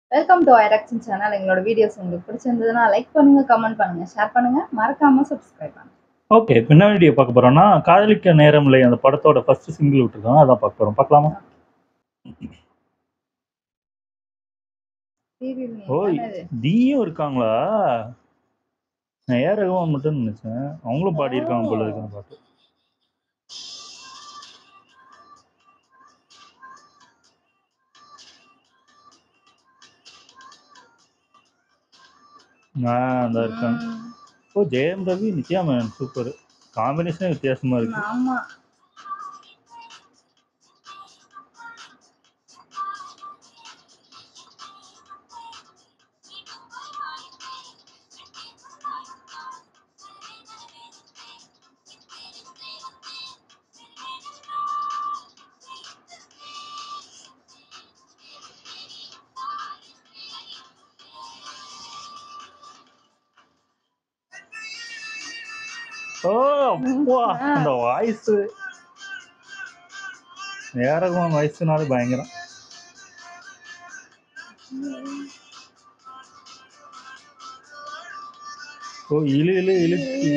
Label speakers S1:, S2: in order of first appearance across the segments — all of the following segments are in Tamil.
S1: வெல்கம் டு ஐரக்ஷன் சேனல் எங்களோட வீடியோஸ் உங்களுக்கு பிடிச்சிருந்ததுன்னா லைக் பண்ணுங்க கமெண்ட் பண்ணுங்க ஷேர் பண்ணுங்க மறக்காம சப்ஸ்கிரைப் பண்ணுங்க
S2: ஓகே இப்போ என்ன வீடியோ பார்க்க போறோம்னா காதலிக்க நேரம் இல்லை அந்த படத்தோட ஃபர்ஸ்ட் சிங்கிள் விட்டுருக்கோம் அதான் பார்க்க போறோம் பார்க்கலாமா
S1: டிவி
S2: ஓய். தீயும் இருக்காங்களா நான் ஏ ரகுமான் மட்டும் நினைச்சேன் அவங்களும் பாடியிருக்காங்க போல இருக்கு அந்த பாட்டு நான் அந்த இருக்கேன் ஓ ஜெயம் ரவி நித்யா மேனன் சூப்பர் காம்பினேஷனே வித்தியாசமா இருக்கு
S1: ஆமா
S2: ஓ அப்பா அந்த வாய்ஸ் ஏரகமான வாய்ஸ்னாலே பயங்கரம் ஓ இழு இழு இழுச்சு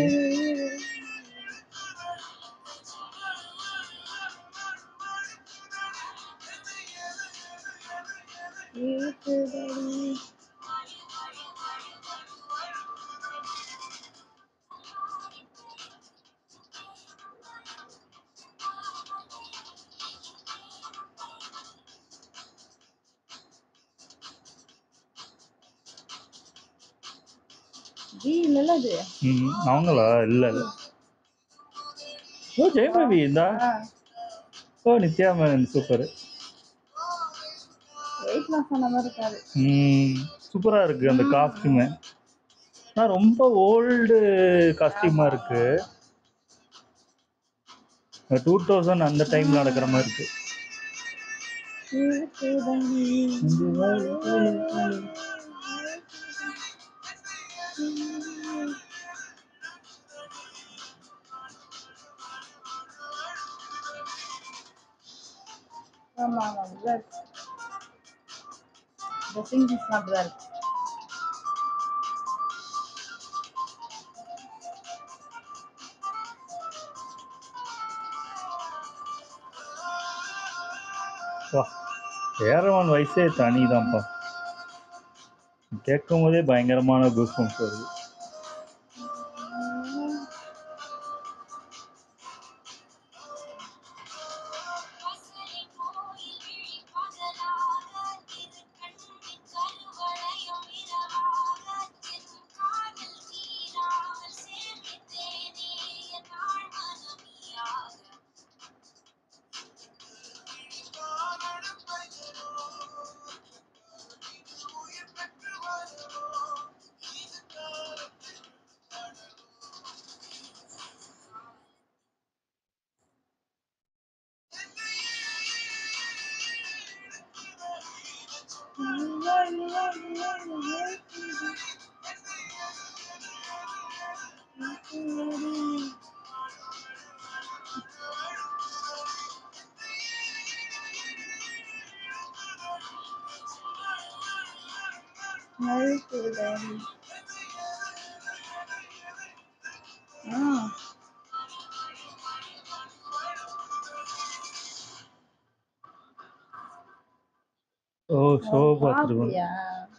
S1: ஜி இல்லல்ல அது
S2: ம் அவங்களா இல்ல இல்ல ஓ ஜெயம் ரவி இந்தா
S1: ஆ,
S2: ஓ Nithya Menon super
S1: weight loss ஆன மாதிரி இருக்காது
S2: ம் சூப்பரா இருக்கு அந்த காஸ்டியூமு ஆனால் ரொம்ப ஓல்டு காஸ்டியூமா இருக்கு டூ தௌசண்ட் அந்த டைம்ல நடக்கிற மாதிரி இருக்கு
S1: ஆமா ஆமா அப்படிதான் இருக்கு ட்ரெஸ்ஸிங் சென்ஸ் அப்படிதான் இருக்கு
S2: வா ஏரவான் வயசே தனிதான்ப்பா கேட்கும் போதே பயங்கரமான கூஸ்பம்ஸ் வருது
S1: ஆ
S2: ஓ ஷோ பார்த்துருக்கோம்
S1: பாப்பியா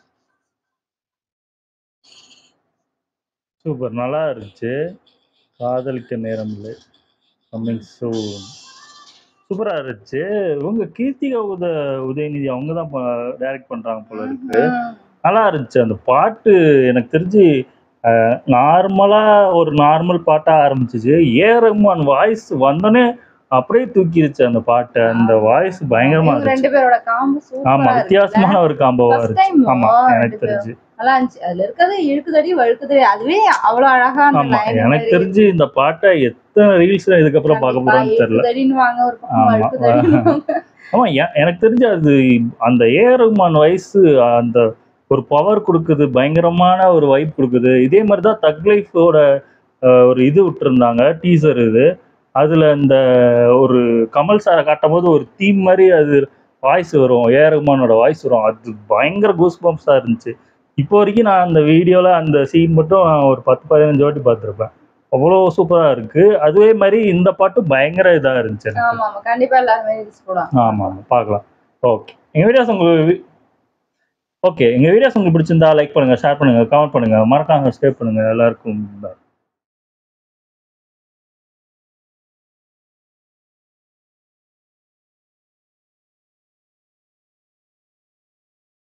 S2: சூப்பர் நல்லா இருந்துச்சு காதலிக்க நேரம் இல்லை கம்மிங் ஷோ சூப்பராக இருந்துச்சு இவங்க கீர்த்திகா உத உதயநிதி அவங்க தான் டைரக்ட் பண்ணுறாங்க போல இருக்கு நல்லா இருந்துச்சு அந்த பாட்டு எனக்கு தெரிஞ்சு நார்மலாக ஒரு நார்மல் பாட்டாக ஆரம்பிச்சிச்சு ஏ ரஹ்மான் வாய்ஸ் வந்தோடனே அப்படியே தூக்கிடுச்சு அந்த பாட்டை அந்த வாய்ஸ் பயங்கரமா
S1: இவங்க
S2: இருந்துச்சு
S1: ரெண்டு பேரோட காம்பு
S2: ஆமா
S1: சூப்பரா
S2: வித்தியாசமான ஒரு காம்போவா
S1: First
S2: இருந்துச்சு
S1: time
S2: ஆமா
S1: ஆ,
S2: எனக்கு
S1: ரெண்டு பேரும்.
S2: தெரிஞ்சு
S1: நல்லா இருந்துச்சு அதுல இருக்கிறது இழுக்குதடி வழுக்குதடி அதுவே அவ்வளவு அழகா அந்த
S2: ஆமா
S1: line
S2: எனக்கு
S1: மாதிரி
S2: தெரிஞ்சு இந்த பாட்டை எத்தனை ரீல்ஸ்ல இதுக்கப்புறம் பார்க்க
S1: கண்டிப்பா
S2: போறோம்னு தெரியல
S1: இழுக்குதடின்னுவாங்க ஒரு பக்கம்
S2: ஆமா.
S1: வழுக்குதடின்னுவாங்க
S2: ஆமா எ- எனக்கு தெரிஞ்சு அது அந்த ஏ ரஹ்மான் வயசு அந்த ஒரு பவர் கொடுக்குது பயங்கரமான ஒரு வைப் கொடுக்குது இதே மாதிரி தான் தக் லைஃபோட ஒரு இது விட்டுருந்தாங்க டீசர் இது அதுல இந்த ஒரு கமல் சாரை காட்டும் போது ஒரு தீம் மாதிரி அது வாய்ஸ் வரும் ஏஆர் ரஹ்மானோட வாய்ஸ் வரும் அது பயங்கர கூஸ் பம்ப்ஸாக இருந்துச்சு இப்போ வரைக்கும் நான் அந்த வீடியோவில் அந்த சீன் மட்டும் ஒரு பத்து பதினஞ்சு வாட்டி பார்த்துருப்பேன் அவ்வளோ சூப்பராக இருக்குது அதே மாதிரி இந்த பாட்டு பயங்கர இதாக இருந்துச்சு எனக்கு.
S1: ஆமா ஆமா கண்டிப்பா எல்லாருமே ரீல்ஸ் போடுவாங்க
S2: ஆமாம் ஆமாம் பார்க்கலாம் ஓகே எங்கள் வீடியோஸ் உங்களுக்கு ஓகே எங்கள் வீடியோஸ் உங்களுக்கு பிடிச்சிருந்தா லைக் பண்ணுங்கள் ஷேர் பண்ணுங்கள் கமெண்ட் பண்ணுங்கள் மறக்காம சப்ஸ்கிரைப் பண்ணுங்கள் எல்லாருக்கும் bye.